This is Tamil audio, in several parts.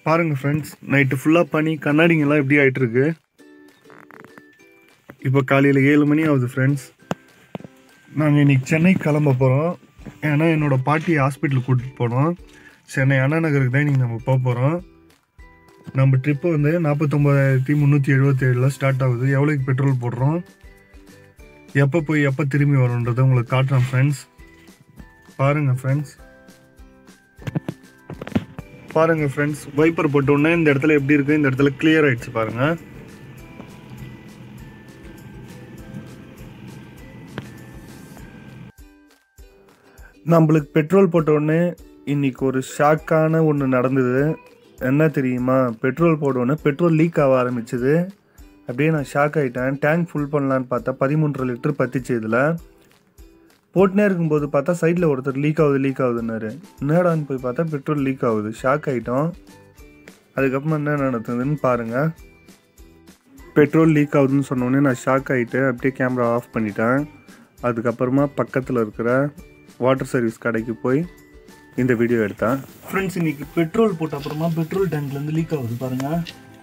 பாருங்க ஃப்ரெண்ட்ஸ் நைட்டு ஃபுல்லாக பனி கண்ணாடிங்கெல்லாம் எப்படி ஆயிட்டு இருக்கு இப்போ காலையில் ஏழு மணி ஆகுது ஃப்ரெண்ட்ஸ் நாங்கள் இன்னைக்கு சென்னை கிளம்ப போகிறோம் ஏன்னா என்னோட பாட்டி ஹாஸ்பிட்டலுக்கு கூட்டிகிட்டு போனோம் சென்னை அண்ணா நகருக்கு தான் இன்னைக்கு நம்ம போக போகிறோம் நம்ம ட்ரிப்பு வந்து நாற்பத்தொம்பதாயிரத்தி முந்நூற்றி எழுபத்தேழில் ஸ்டார்ட் ஆகுது எவ்வளோக்கு பெட்ரோல் போடுறோம் எப்போ போய் எப்போ திரும்பி வரோன்றதை உங்களுக்கு காட்டுறேன் ஃப்ரெண்ட்ஸ் பாருங்கள் ஃப்ரெண்ட்ஸ் பாருங்க ஃப்ரெண்ட்ஸ் வைப்பர் போட்ட உடனே இந்த இடத்துல எப்படி இருக்கு இந்த இடத்துல கிளியர் ஆயிடுச்சு பாருங்க நம்மளுக்கு பெட்ரோல் போட்ட உடனே இன்னைக்கு ஒரு ஷாக்கான ஒன்று நடந்தது என்ன தெரியுமா பெட்ரோல் போட்ட உடனே பெட்ரோல் லீக் ஆக ஆரம்பிச்சது அப்படியே நான் ஷாக் ஆகிட்டேன் டேங்க் ஃபுல் பண்ணலான்னு பார்த்தா பதிமூன்றரை லிட்டர் பத்திச்சு இதில் போட்டுனே இருக்கும்போது பார்த்தா சைடில் ஒருத்தர் லீக் ஆகுது லீக் ஆகுதுன்னாரு என்னடான்னு போய் பார்த்தா பெட்ரோல் லீக் ஆகுது ஷாக் ஆகிட்டோம் அதுக்கப்புறம் என்ன நடந்ததுன்னு பாருங்கள் பெட்ரோல் லீக் ஆகுதுன்னு சொன்னோடனே நான் ஷாக் ஆகிட்டு அப்படியே கேமரா ஆஃப் பண்ணிட்டேன் அதுக்கப்புறமா பக்கத்தில் இருக்கிற வாட்டர் சர்வீஸ் கடைக்கு போய் இந்த வீடியோ எடுத்தேன் ஃப்ரெண்ட்ஸ் இன்னைக்கு பெட்ரோல் போட்ட அப்புறமா பெட்ரோல் டேங்க்லேருந்து லீக் ஆகுது பாருங்கள்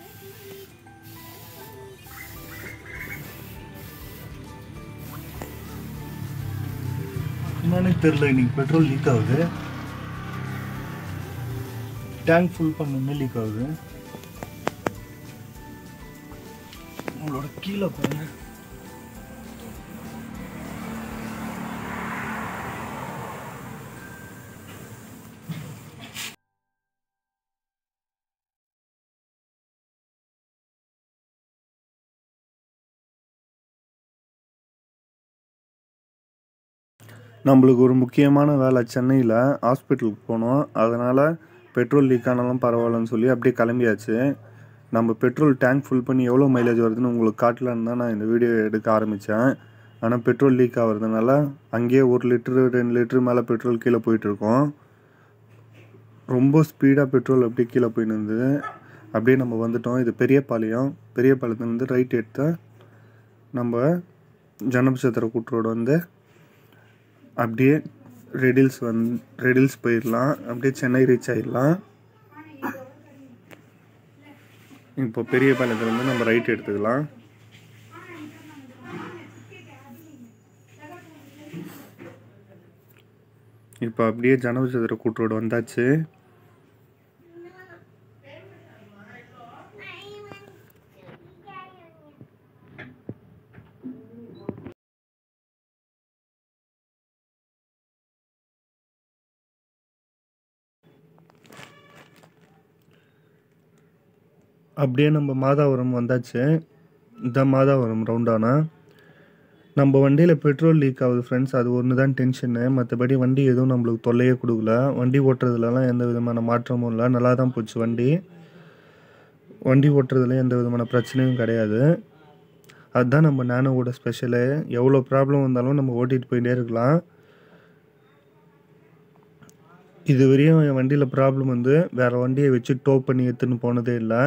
என்னன்னு தெரியல இன்னைக்கு பெட்ரோல் லீக் ஆகுது டேங்க் ஃபுல் பண்ணுமே லீக் ஆகுது உங்களோட கீழே பாருங்க நம்மளுக்கு ஒரு முக்கியமான வேலை சென்னையில் ஹாஸ்பிட்டலுக்கு போனோம் அதனால் பெட்ரோல் லீக் ஆனாலும் பரவாயில்லன்னு சொல்லி அப்படியே கிளம்பியாச்சு நம்ம பெட்ரோல் டேங்க் ஃபுல் பண்ணி எவ்வளோ மைலேஜ் வருதுன்னு உங்களுக்கு காட்டலான்னு தான் நான் இந்த வீடியோ எடுக்க ஆரம்பித்தேன் ஆனால் பெட்ரோல் லீக் ஆகிறதுனால அங்கேயே ஒரு லிட்டரு ரெண்டு லிட்டரு மேலே பெட்ரோல் கீழே போயிட்டுருக்கோம் ரொம்ப ஸ்பீடாக பெட்ரோல் அப்படியே கீழே போயின்னு இருந்தது அப்படியே நம்ம வந்துட்டோம் இது பெரிய பாளையம் பெரிய பாளையத்துலேருந்து ரைட் எடுத்து நம்ம ஜனபசத்திர கூட்டுரோடு வந்து அப்படியே ரெடில்ஸ் வந் ரெடில்ஸ் போயிடலாம் அப்படியே சென்னை ரீச் ஆயிடலாம் இப்போ பெரிய பாளையத்துலேருந்து நம்ம ரைட் எடுத்துக்கலாம் இப்போ அப்படியே ஜனபசத்திர கூட்டுரோடு வந்தாச்சு அப்படியே நம்ம மாதாவரம் வந்தாச்சு இதான் மாதாவரம் ரவுண்டானா நம்ம வண்டியில் பெட்ரோல் லீக் ஆகுது ஃப்ரெண்ட்ஸ் அது ஒன்று தான் டென்ஷனு மற்றபடி வண்டி எதுவும் நம்மளுக்கு தொல்லையே கொடுக்கல வண்டி ஓட்டுறதுலலாம் எந்த விதமான மாற்றமும் இல்லை நல்லா தான் போச்சு வண்டி வண்டி ஓட்டுறதுல எந்த விதமான பிரச்சனையும் கிடையாது அதுதான் நம்ம நானோவோட ஸ்பெஷலு எவ்வளோ ப்ராப்ளம் வந்தாலும் நம்ம ஓட்டிகிட்டு போயிட்டே இருக்கலாம் இது வரையும் என் வண்டியில் ப்ராப்ளம் வந்து வேறு வண்டியை வச்சு டோ பண்ணி எடுத்துன்னு போனதே இல்லை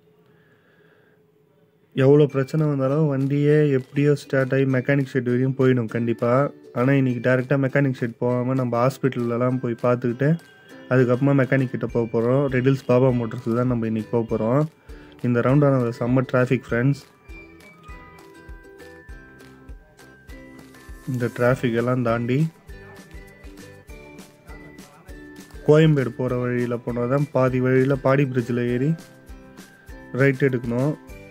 எவ்வளோ பிரச்சனை வந்தாலும் வண்டியே எப்படியோ ஸ்டார்ட் ஆகி மெக்கானிக் ஷெட் வரையும் போயிடும் கண்டிப்பாக ஆனால் இன்றைக்கி டேரெக்டாக மெக்கானிக் ஷெட் போகாமல் நம்ம ஹாஸ்பிட்டல்லலாம் போய் பார்த்துக்கிட்டு அதுக்கப்புறமா மெக்கானிக் கிட்ட போக போகிறோம் ரெடில்ஸ் பாபா மோட்டர்ஸ் தான் நம்ம இன்றைக்கி போக போகிறோம் இந்த ரவுண்டான செம்ம டிராஃபிக் ஃப்ரெண்ட்ஸ் இந்த டிராஃபிக் எல்லாம் தாண்டி கோயம்பேடு போகிற வழியில் போனால் தான் பாதி வழியில் பாடி பிரிட்ஜில் ஏறி ரைட் எடுக்கணும்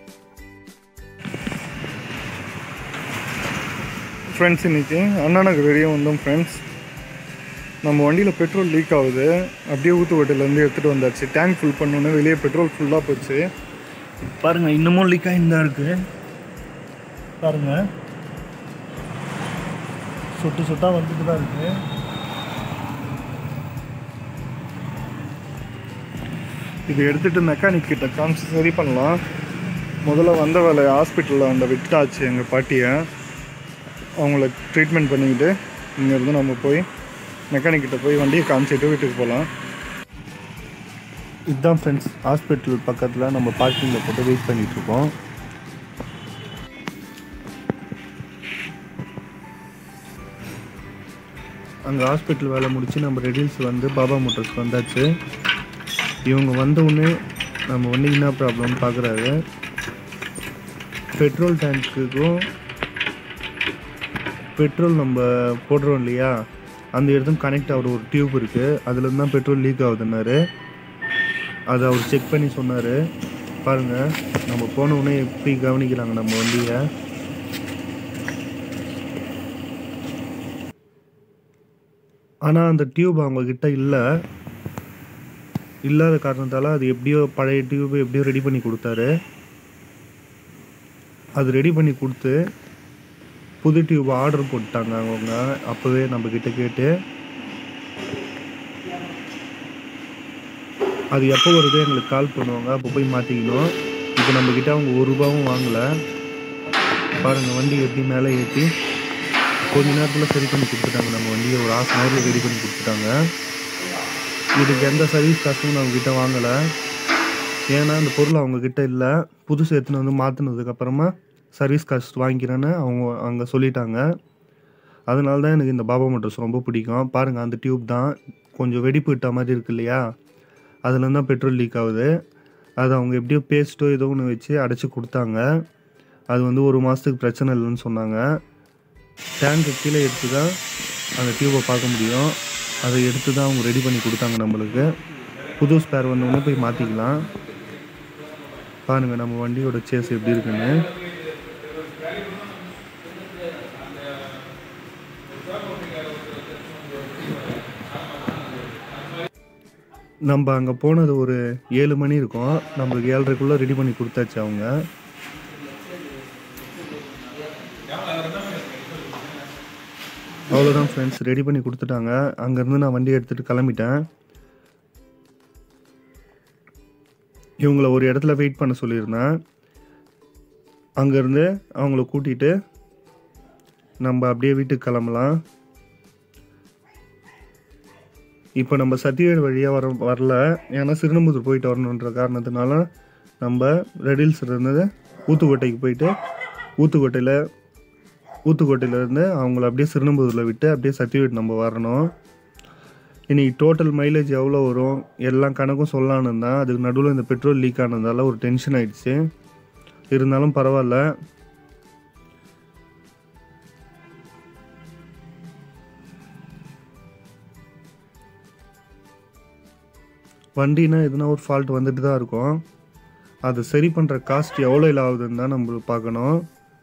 ஃப்ரெண்ட்ஸ் இன்னைக்கு அண்ணா நகர் வரையும் வந்தோம் ஃப்ரெண்ட்ஸ் நம்ம வண்டியில் பெட்ரோல் லீக் ஆகுது அப்படியே ஊத்துக்கோட்டையிலேருந்து எடுத்துகிட்டு வந்தாச்சு டேங்க் ஃபுல் பண்ணோன்னே வெளியே பெட்ரோல் ஃபுல்லாக போச்சு பாருங்கள் இன்னமும் லீக் ஆகிட்டு தான் இருக்குது பாருங்கள் சொட்டு சொட்டாக வந்துட்டு தான் இருக்குது இது எடுத்துகிட்டு மெக்கானிக் கிட்ட காமிச்சு சரி பண்ணலாம் முதல்ல வந்த வேலை ஹாஸ்பிட்டலில் அந்த விட்டாச்சு எங்கள் பாட்டியை அவங்கள ட்ரீட்மெண்ட் பண்ணிக்கிட்டு இங்கேருந்து நம்ம போய் மெக்கானிக் கிட்ட போய் வண்டியை காமிச்சிட்டு வீட்டுக்கு போகலாம் இதுதான் ஃப்ரெண்ட்ஸ் ஹாஸ்பிட்டல் பக்கத்தில் நம்ம பார்க்கிங்கில் போட்டு வெயிட் பண்ணிகிட்டு இருக்கோம் அங்கே ஹாஸ்பிட்டல் வேலை முடித்து நம்ம ரெடில்ஸ் வந்து பாபா மோட்டர்ஸ்க்கு வந்தாச்சு இவங்க வந்த உடனே நம்ம வந்து என்ன ப்ராப்ளம்னு பார்க்குறாரு பெட்ரோல் டேங்க்குக்கும் பெட்ரோல் நம்ம போடுறோம் இல்லையா அந்த இடத்துக்கு கனெக்ட் ஆகிற ஒரு டியூப் இருக்குது அதுலேருந்து தான் பெட்ரோல் லீக் ஆகுதுன்னாரு அதை அவர் செக் பண்ணி சொன்னார் பாருங்கள் நம்ம போன உடனே எப்படி கவனிக்கிறாங்க நம்ம வண்டியை ஆனால் அந்த டியூப் அவங்கக்கிட்ட இல்லை இல்லாத காரணத்தால் அது எப்படியோ பழைய டியூப் எப்படியோ ரெடி பண்ணி கொடுத்தாரு அது ரெடி பண்ணி கொடுத்து புது டியூப் ஆர்டர் போட்டாங்க அவங்க அப்போவே நம்ம கிட்ட கேட்டு அது எப்போ வருதோ எங்களுக்கு கால் பண்ணுவாங்க அப்போ போய் மாற்றிக்கணும் இப்போ நம்மக்கிட்ட அவங்க ஒரு ரூபாவும் வாங்கலை பாருங்கள் வண்டி எப்படி மேலே ஏற்றி கொஞ்ச நேரத்தில் சரி பண்ணி கொடுத்துட்டாங்க நம்ம வண்டியை ஒரு ஹாஃப் அன் ஹவரில் ரெடி பண்ணி கொடுத்துட்டாங்க இதுக்கு எந்த சர்வீஸ் காசும் நம்மக்கிட்ட வாங்கலை ஏன்னா அந்த பொருள் அவங்கக்கிட்ட இல்லை புதுசு எடுத்துன்னு வந்து மாற்றினதுக்கப்புறமா சர்வீஸ் காஸ்ட் வாங்கிக்கிறேன்னு அவங்க அங்கே சொல்லிட்டாங்க அதனால தான் எனக்கு இந்த பாபா மோட்டர்ஸ் ரொம்ப பிடிக்கும் பாருங்கள் அந்த டியூப் தான் கொஞ்சம் வெடிப்பு விட்ட மாதிரி இருக்கு இல்லையா அதுலேருந்து தான் பெட்ரோல் லீக் ஆகுது அது அவங்க எப்படியோ பேஸ்ட்டோ ஏதோ ஒன்று வச்சு அடைச்சி கொடுத்தாங்க அது வந்து ஒரு மாதத்துக்கு பிரச்சனை இல்லைன்னு சொன்னாங்க டேங்க்கு கீழே எடுத்து தான் அந்த டியூப்பை பார்க்க முடியும் அதை எடுத்து தான் அவங்க ரெடி பண்ணி கொடுத்தாங்க நம்மளுக்கு புது ஸ்பேர் வந்தோடனே போய் மாற்றிக்கலாம் பாருங்கள் நம்ம வண்டியோட சேஸ் எப்படி இருக்குன்னு நம்ம அங்கே போனது ஒரு ஏழு மணி இருக்கும் நம்மளுக்கு ஏழரைக்குள்ளே ரெடி பண்ணி கொடுத்தாச்சு அவங்க அவ்வளோதான் ஃப்ரெண்ட்ஸ் ரெடி பண்ணி கொடுத்துட்டாங்க அங்கேருந்து நான் வண்டி எடுத்துகிட்டு கிளம்பிட்டேன் இவங்கள ஒரு இடத்துல வெயிட் பண்ண சொல்லியிருந்தேன் அங்கேருந்து அவங்கள கூட்டிகிட்டு நம்ம அப்படியே வீட்டுக்கு கிளம்பலாம் இப்போ நம்ம சத்தியவேடு வழியாக வர வரல ஏன்னா சிறுநம்புத்தூர் போயிட்டு வரணுன்ற காரணத்தினால நம்ம ரெடில்ஸ் இருந்தது ஊத்துக்கோட்டைக்கு போயிட்டு ஊத்துக்கோட்டையில் ஊத்துக்கோட்டையிலேருந்து அவங்கள அப்படியே சிறுநம்புத்தூரில் விட்டு அப்படியே சத்தியவேடு நம்ம வரணும் இன்னைக்கு டோட்டல் மைலேஜ் எவ்வளோ வரும் எல்லாம் கணக்கும் சொல்லலான்னு தான் அதுக்கு நடுவில் இந்த பெட்ரோல் லீக் ஆனதால ஒரு டென்ஷன் ஆயிடுச்சு இருந்தாலும் பரவாயில்ல வண்டினா எதுனா ஒரு ஃபால்ட் வந்துட்டு தான் இருக்கும் அதை சரி பண்ணுற காஸ்ட் எவ்வளோ இல்லை ஆகுதுன்னு தான் நம்ம பார்க்கணும்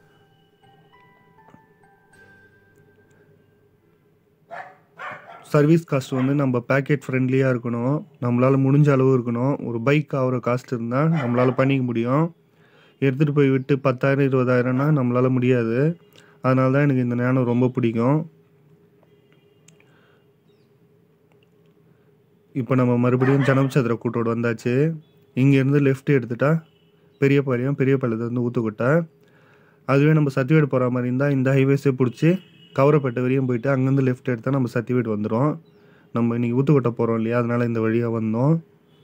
சர்வீஸ் காஸ்ட் வந்து நம்ம பேக்கெட் ஃப்ரெண்ட்லியாக இருக்கணும் நம்மளால் முடிஞ்ச அளவு இருக்கணும் ஒரு பைக் ஆகிற காஸ்ட் இருந்தால் நம்மளால் பண்ணிக்க முடியும் எடுத்துகிட்டு போய் விட்டு பத்தாயிரம் இருபதாயிரம்னா நம்மளால் முடியாது அதனால தான் எனக்கு இந்த நேனம் ரொம்ப பிடிக்கும் இப்போ நம்ம மறுபடியும் ஜனம்சந்திர கூட்டோடு வந்தாச்சு இங்கேருந்து லெஃப்ட் எடுத்துட்டா பெரிய பாளையம் பெரிய பாளையத்துலேருந்து ஊத்துக்கொட்டை அதுவே நம்ம சத்திவேடு போகிற மாதிரி இருந்தால் இந்த ஹைவேஸே பிடிச்சி கவரப்பேட்டை வரையும் போயிட்டு அங்கேருந்து லெஃப்ட் எடுத்தால் நம்ம சத்திவேடு வந்துடும் நம்ம இன்றைக்கி ஊத்துக்கொட்டை போகிறோம் இல்லையா அதனால் இந்த வழியாக வந்தோம்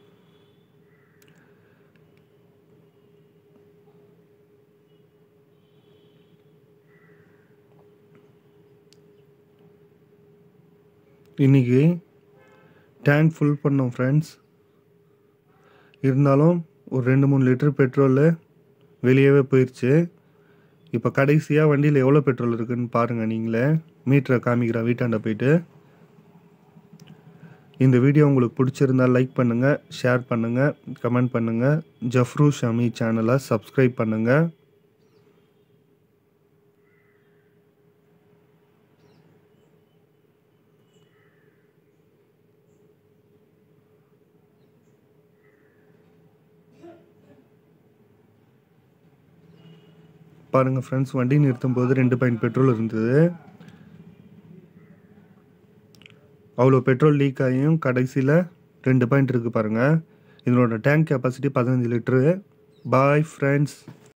இன்றைக்கி டேங்க் ஃபுல் பண்ணோம் ஃப்ரெண்ட்ஸ் இருந்தாலும் ஒரு ரெண்டு மூணு லிட்டர் பெட்ரோலு வெளியவே போயிடுச்சு இப்போ கடைசியாக வண்டியில் எவ்வளோ பெட்ரோல் இருக்குன்னு பாருங்கள் நீங்களே மீட்டரை காமிக்கிறேன் வீட்டாண்ட போயிட்டு இந்த வீடியோ உங்களுக்கு பிடிச்சிருந்தால் லைக் பண்ணுங்கள் ஷேர் பண்ணுங்கள் கமெண்ட் பண்ணுங்கள் ஜஃப்ரு ஷமி சேனலை சப்ஸ்கிரைப் பண்ணுங்கள் பாருங்கள் ஃப்ரெண்ட்ஸ் வண்டி நிறுத்தும் போது ரெண்டு பாயிண்ட் பெட்ரோல் இருந்தது அவ்வளோ பெட்ரோல் லீக் ஆகியும் கடைசியில் ரெண்டு பாயிண்ட் இருக்குது பாருங்கள் இதனோட டேங்க் கெப்பாசிட்டி பதினஞ்சு லிட்ரு பாய் ஃப்ரெண்ட்ஸ்